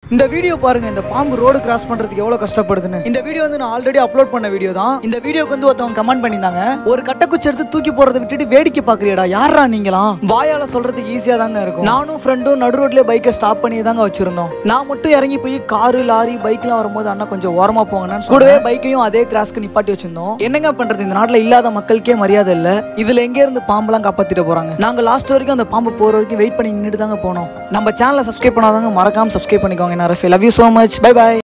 இந்த வீடியோ பாருங்க இந்த பாம்பு ரோடு கிராஸ் பண்றதுக்கு எவ்வளவு கஷ்டப்படுதுன்னு இந்த வீடியோ வந்து நான் ஆல்ரெடி அப்லோட் பண்ண வீடியோ தான் இந்த வீடியோக்கு வந்து ஒருத்தவங்க கமெண்ட் பண்ணியிருந்தாங்க ஒரு கட்டக்குச்சி எடுத்து தூக்கி போறதை விட்டுட்டு வேடிக்கை பாக்குறியடா யாரா நீங்களாம் வாயால சொல்றதுக்கு ஈஸியா தாங்க இருக்கும் நானும் ஃப்ரெண்டும் நடு ரோட்லயே பைக்கை ஸ்டாப் பண்ணி தாங்க வச்சிருந்தோம் நான் மட்டும் இறங்கி போய் காரு லாரி பைக்லாம் வரும்போது அண்ணா கொஞ்சம் ஓரமா போங்கன்னு கூடவே பைக்கையும் அதே கிராஸ்க்கு நிப்பாட்டி வச்சிருந்தோம் என்னங்க பண்றது இந்த நாட்டுல இல்லாத மக்களுக்கே மரியாதை இல்ல இதுல எங்க இருந்து பாம்பெல்லாம் காப்பாத்திட்டு போறாங்க நாங்க லாஸ்ட் வரைக்கும் அந்த பாம்பு போற வரைக்கும் வெயிட் பண்ணி நின்றுட்டு தாங்க போனோம் நம்ம சேனலை சப்ஸ்கிரைப் பண்ணாதவங்க மறக்காம சப்ஸ்கிரைப் பண்ணிக்கோங்க நான் love you so much bye by